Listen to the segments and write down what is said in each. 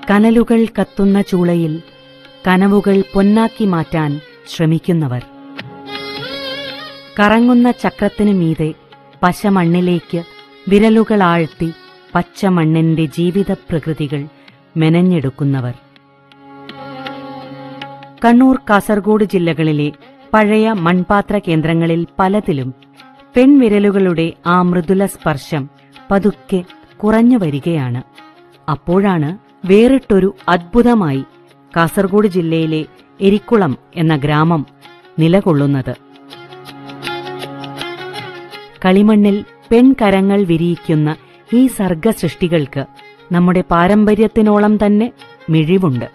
കനലുകൾ കത്തുന്ന ചൂളയിൽ കനവുകൾ പൊന്നാക്കി മാറ്റാൻ ശ്രമിക്കുന്നവർ കറങ്ങുന്ന ചക്രത്തിനു മീതെ പശമണ്ണിലേക്ക് വിരലുകൾ ആഴ്ത്തി പച്ചമണ്ണിന്റെ ജീവിത പ്രകൃതികൾ മെനഞ്ഞെടുക്കുന്നവർ കണ്ണൂർ കാസർഗോഡ് ജില്ലകളിലെ പഴയ മൺപാത്ര കേന്ദ്രങ്ങളിൽ പലതിലും പെൺവിരലുകളുടെ ആ മൃദുല സ്പർശം പതുക്കെ കുറഞ്ഞു വരികയാണ് അപ്പോഴാണ് വേറിട്ടൊരു അദ്ഭുതമായി കാസർഗോഡ് ജില്ലയിലെ എരിക്കുളം എന്ന ഗ്രാമം നിലകൊള്ളുന്നത് കളിമണ്ണിൽ പെൺകരങ്ങൾ വിരിയിക്കുന്ന ഈ സർഗസൃഷ്ടികൾക്ക് നമ്മുടെ പാരമ്പര്യത്തിനോളം തന്നെ മിഴിവുണ്ട്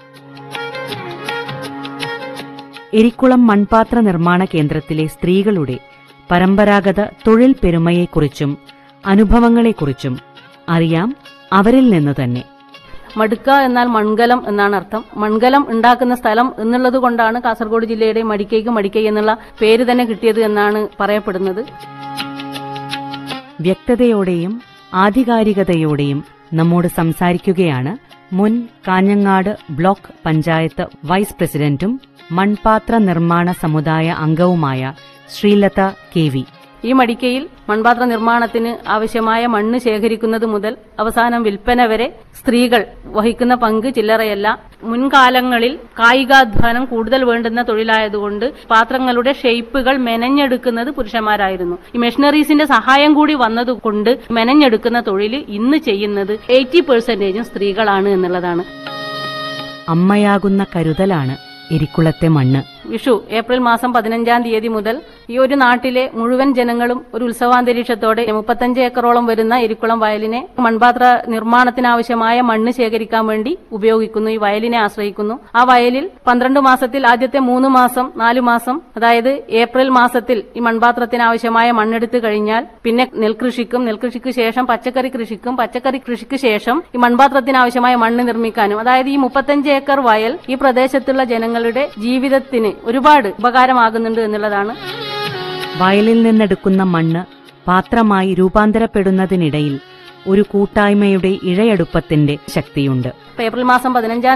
എരിക്കുളം മൺപാത്ര നിർമ്മാണ കേന്ദ്രത്തിലെ സ്ത്രീകളുടെ പരമ്പരാഗത തൊഴിൽ പെരുമയെക്കുറിച്ചും അനുഭവങ്ങളെക്കുറിച്ചും അറിയാം അവരിൽ നിന്ന് തന്നെ മടുക്ക എന്നാൽ മൺകലം എന്നാണ് അർത്ഥം മൺകലം ഉണ്ടാക്കുന്ന സ്ഥലം എന്നുള്ളത് കൊണ്ടാണ് കാസർഗോഡ് ജില്ലയുടെ മടിക്കൈക്ക് മടിക്കൈ എന്നുള്ള പേര് തന്നെ കിട്ടിയത് എന്നാണ് പറയപ്പെടുന്നത് വ്യക്തതയോടെയും ആധികാരികതയോടെയും നമ്മോട് സംസാരിക്കുകയാണ് മുൻ കാഞ്ഞങ്ങാട് ബ്ലോക്ക് പഞ്ചായത്ത് വൈസ് പ്രസിഡന്റും മൺപാത്ര നിർമ്മാണ സമുദായ അംഗവുമായ ശ്രീലത കെ വി ഈ മടിക്കയിൽ മൺപാത്ര നിർമ്മാണത്തിന് ആവശ്യമായ മണ്ണ് ശേഖരിക്കുന്നത് മുതൽ അവസാനം വിൽപ്പന വരെ സ്ത്രീകൾ വഹിക്കുന്ന പങ്ക് ചില്ലറയല്ല മുൻകാലങ്ങളിൽ കായികാധ്വാനം കൂടുതൽ വേണ്ടുന്ന തൊഴിലായതുകൊണ്ട് പാത്രങ്ങളുടെ ഷേപ്പുകൾ മെനഞ്ഞെടുക്കുന്നത് പുരുഷന്മാരായിരുന്നു ഈ മെഷീനറീസിന്റെ സഹായം കൂടി വന്നതുകൊണ്ട് മെനഞ്ഞെടുക്കുന്ന തൊഴിൽ ഇന്ന് ചെയ്യുന്നത് എയ്റ്റി പെർസെന്റേജും സ്ത്രീകളാണ് എന്നുള്ളതാണ് അമ്മയാകുന്ന കരുതലാണ് എരിക്കുളത്തെ മണ്ണ് വിഷു ഏപ്രിൽ മാസം പതിനഞ്ചാം തീയതി മുതൽ ഈ ഒരു നാട്ടിലെ മുഴുവൻ ജനങ്ങളും ഒരു ഉത്സവാന്തരീക്ഷത്തോടെ മുപ്പത്തഞ്ച് ഏക്കറോളം വരുന്ന എരിക്കുളം വയലിനെ മൺപാത്ര നിർമ്മാണത്തിനാവശ്യമായ മണ്ണ് ശേഖരിക്കാൻ വേണ്ടി ഉപയോഗിക്കുന്നു ഈ വയലിനെ ആശ്രയിക്കുന്നു ആ വയലിൽ പന്ത്രണ്ട് മാസത്തിൽ ആദ്യത്തെ മൂന്ന് മാസം നാലു മാസം അതായത് ഏപ്രിൽ മാസത്തിൽ ഈ മൺപാത്രത്തിന് ആവശ്യമായ മണ്ണെടുത്ത് കഴിഞ്ഞാൽ പിന്നെ നെൽകൃഷിക്കും നെൽകൃഷിക്ക് ശേഷം പച്ചക്കറി കൃഷിക്കും പച്ചക്കറി കൃഷിക്ക് ശേഷം ഈ മൺപാത്രത്തിന് ആവശ്യമായ മണ്ണ് നിർമ്മിക്കാനും അതായത് ഈ മുപ്പത്തഞ്ച് ഏക്കർ വയൽ ഈ പ്രദേശത്തുള്ള ജനങ്ങളുടെ ജീവിതത്തിന് ഒരുപാട് ഉപകാരമാകുന്നുണ്ട് എന്നുള്ളതാണ് വയലിൽ നിന്നെടുക്കുന്ന മണ്ണ് പാത്രമായി രൂപാന്തരപ്പെടുന്നതിനിടയിൽ ഒരു കൂട്ടായ്മയുടെ ഇഴയടുപ്പത്തിന്റെ ശക്തിയുണ്ട് ഇപ്പൊ ഏപ്രിൽ മാസം പതിനഞ്ചാം